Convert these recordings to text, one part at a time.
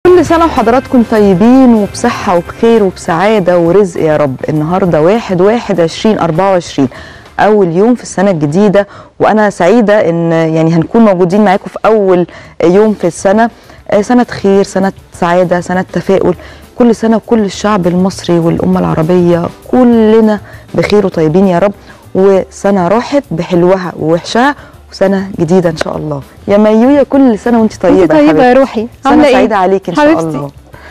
كل سنة وحضراتكم طيبين وبصحة وبخير وبسعادة ورزق يا رب النهاردة واحد واحد عشرين أربعة وعشرين أول يوم في السنة الجديدة وأنا سعيدة إن يعني هنكون موجودين معاكم في أول يوم في السنة آه، سنة خير سنة سعادة سنة تفاؤل كل سنة وكل الشعب المصري والأمة العربية كلنا بخير وطيبين يا رب وسنة راحت بحلوها ووحشها وسنة جديدة إن شاء الله يا ميوية كل سنة وأنت طيبة انت طيبه يا حبيبتي. روحي سنة عامله ايه سعيدة عليك إن شاء حبيبتي. الله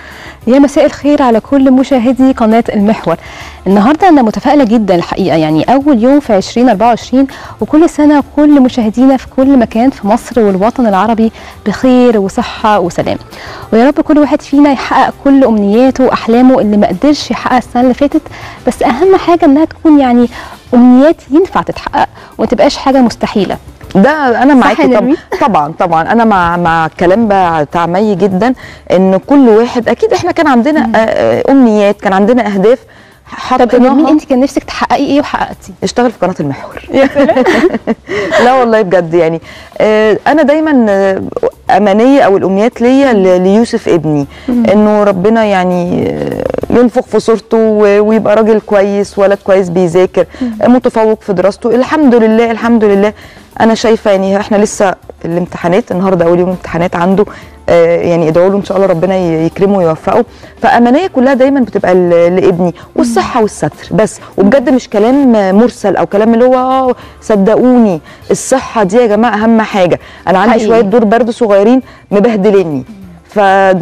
يا مساء الخير على كل مشاهدي قناه المحور النهارده انا متفائله جدا الحقيقه يعني اول يوم في 2024 وكل سنه كل مشاهدينا في كل مكان في مصر والوطن العربي بخير وصحه وسلام ويا رب كل واحد فينا يحقق كل امنياته واحلامه اللي ما قدرش يحققها السنه اللي فاتت بس اهم حاجه انها تكون يعني امنيات ينفع تتحقق وما تبقاش حاجه مستحيله ده انا معاكي يا طبعا نرمين؟ طبعا طبعا انا مع مع الكلام بتاع مي جدا ان كل واحد اكيد احنا كان عندنا آه، آه، امنيات كان عندنا اهداف طب نرمين حطيناها انت كان نفسك تحققي ايه وحققتي اشتغل في قناه المحور يا سلام لا والله بجد يعني آه، انا دايما آه، امانيه او الامنيات ليا ل- ليوسف ابني انه ربنا يعني آه، ينفخ في صورته و- ويبقى راجل كويس ولد كويس بيذاكر آه، متفوق في دراسته الحمد لله الحمد لله انا شايفه يعني احنا لسه الامتحانات النهارده اول يوم امتحانات عنده آه، يعني ادعوا له ان شاء الله ربنا ي- يكرمه ويوفقه فامانيه كلها دايما بتبقى ل- لابني والصحه والستر بس وبجد مش كلام آه، مرسل او كلام اللي هو آه، صدقوني الصحه دي يا جماعه اهم حاجه انا عندي حقيقي. شويه دور برد صغيرين مبهدلني ف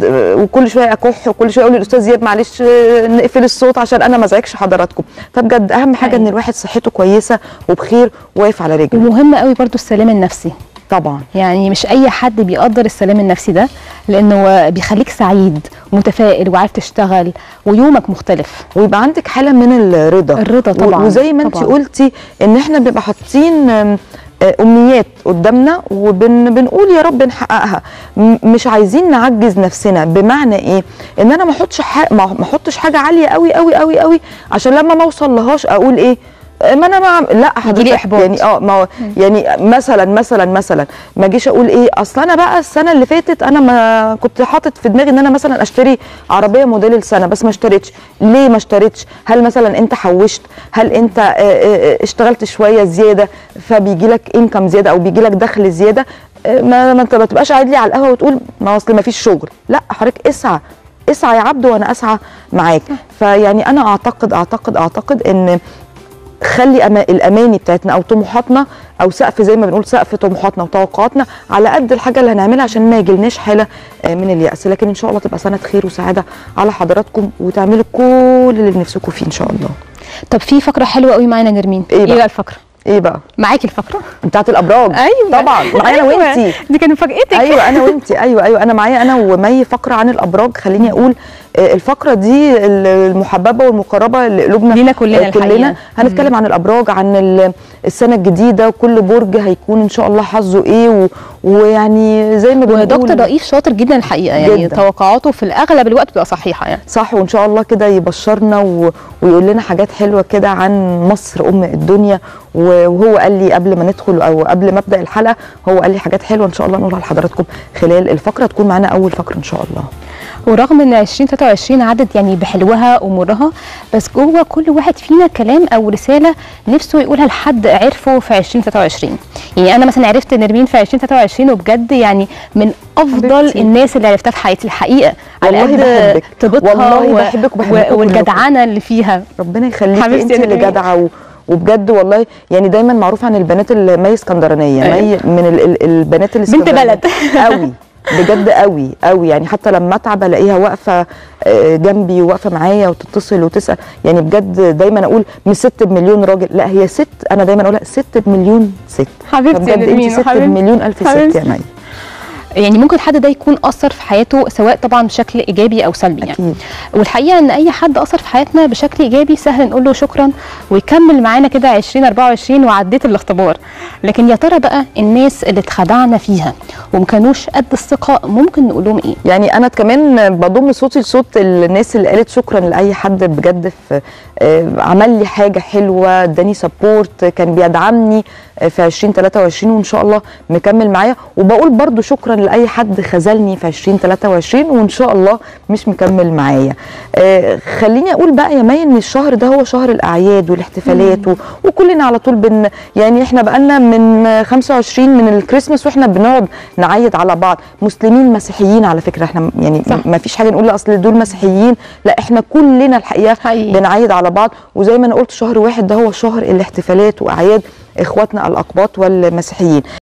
وكل شويه اكح وكل شويه اقول للاستاذ زياد معلش آه، نقفل الصوت عشان انا ما ازعجش حضراتكم فبجد اهم حاجه ان حقيقي. الواحد صحته كويسه وبخير واقف على رجله ومهم قوي برضو السلام النفسي طبعا يعني مش اي حد بيقدر السلام النفسي ده لانه بيخليك سعيد ومتفائل وعارف تشتغل ويومك مختلف ويبقى عندك حاله من الرضا الرضا و- طبعا وزي ما انت طبعاً. قلتي ان احنا بنبقى حاطين آم، آه، امنيات قدامنا وبنقول يا رب نحققها م- مش عايزين نعجز نفسنا بمعنى ايه ان انا ما احطش ح- ما ما احطش حاجه عاليه قوي قوي قوي قوي عشان لما ما اوصل لهاش اقول ايه آه، ما انا ما لا حضرتك إحباط. يعني اه ما هو يعني مثلا مثلا مثلا ما اجيش اقول ايه اصل انا بقى السنه اللي فاتت انا ما كنت حاطط في دماغي ان انا مثلا اشتري عربيه موديل السنه بس ما اشتريتش ليه ما اشتريتش هل مثلا انت حوشت هل انت آه، آه، آه، اشتغلت شويه زياده فبيجي لك انكم زياده او بيجي لك دخل زياده آه، ما ما انت ما تبقاش قاعد لي على القهوه وتقول ما اصل ما فيش شغل لا حضرتك اسعى اسعى يا عبد وانا اسعى معاك فيعني انا اعتقد اعتقد اعتقد ان خلي أما الاماني بتاعتنا او طموحاتنا او سقف زي ما بنقول سقف طموحاتنا وتوقعاتنا على قد الحاجه اللي هنعملها عشان ما يجيلناش حاله آه، من الياس لكن ان شاء الله تبقى سنه خير وسعاده على حضراتكم وتعملوا كل اللي نفسكم فيه ان شاء الله طب في فقره حلوه قوي معانا نرمين إيه بقى؟ بقى الفقره ايه بقى معاكي الفقره بتاعت الابراج ايوه طبعا معايا انا أيوة. وانتي دي كانت مفاجاتك ايوه انا وانتي ايوه ايوه انا معايا انا ومي فقره عن الابراج خليني اقول آه، الفقره دي المحببه والمقربه لقلوبنا لينا كلنا آه، الحقيقة. كلنا هنتكلم عن الابراج عن ال- السنه الجديده وكل برج هيكون ان شاء الله حظه ايه و... ويعني زي ما بنقول ودكتور رئيف شاطر جدا الحقيقه يعني جداً. توقعاته في الاغلب الوقت بتبقى صحيحه يعني صح وان شاء الله كده يبشرنا و... ويقول لنا حاجات حلوه كده عن مصر ام الدنيا و- وهو قال لي قبل ما ندخل او قبل ما ابدا الحلقه هو قال لي حاجات حلوه ان شاء الله نقولها لحضراتكم خلال الفقره تكون معانا اول فقره ان شاء الله ورغم ان 2023 عدت يعني بحلوها ومرها بس جوه كل واحد فينا كلام او رساله نفسه يقولها لحد عرفه في 2023 يعني انا مثلا عرفت نرمين في 2023 وبجد يعني من افضل حبيبتي. الناس اللي عرفتها في حياتي الحقيقه على والله قد بحبك. طيبتها والله و- بحبك وبحبكم و- كلكم. والجدعنه اللي فيها ربنا يخليكي حبيبتي انت يا اللي نرمين. جدعه و... وبجد والله يعني دايما معروف عن البنات اللي مي اسكندرانيه أيوة. مي من ال... ال- البنات اللي بنت بلد. قوي بجد قوي قوي يعني حتى لما اتعب الاقيها واقفه آه، جنبي وواقفه معايا وتتصل وتسال يعني بجد دايما اقول مش ست بمليون راجل لا هي ست انا دايما اقولها ست بمليون ست حبيبتي يا فبجد نرمين انت ست وحبيبتي. بمليون الف ست حبيبتي. يا مي يعني ممكن حد ده يكون اثر في حياته سواء طبعا بشكل ايجابي او سلبي يعني اكيد والحقيقه ان اي حد اثر في حياتنا بشكل ايجابي سهل نقول له شكرا ويكمل معانا كده 2024 وعديت الاختبار لكن يا ترى بقى الناس اللي اتخدعنا فيها وما كانوش قد الثقه ممكن نقول لهم ايه يعني انا كمان بضم صوتي لصوت الناس اللي قالت شكرا لاي حد بجد في آه، عمل لي حاجه حلوه اداني سبورت كان بيدعمني آه، في 2023 وان شاء الله مكمل معايا وبقول برضو شكرا لاي حد خذلني في 2023 وان شاء الله مش مكمل معايا آه، خليني اقول بقى يا مي ان الشهر ده هو شهر الاعياد والاحتفالات و- وكلنا على طول بن يعني احنا بقالنا من آه، 25 من الكريسماس واحنا بنقعد نعيد على بعض مسلمين مسيحيين على فكره احنا يعني صح. ما فيش حاجه نقول لا اصل دول مسيحيين لا احنا كلنا الحقيقه حقيقي. بنعيد على بعض وزي ما انا قلت شهر واحد ده هو شهر الاحتفالات واعياد اخواتنا الاقباط والمسيحيين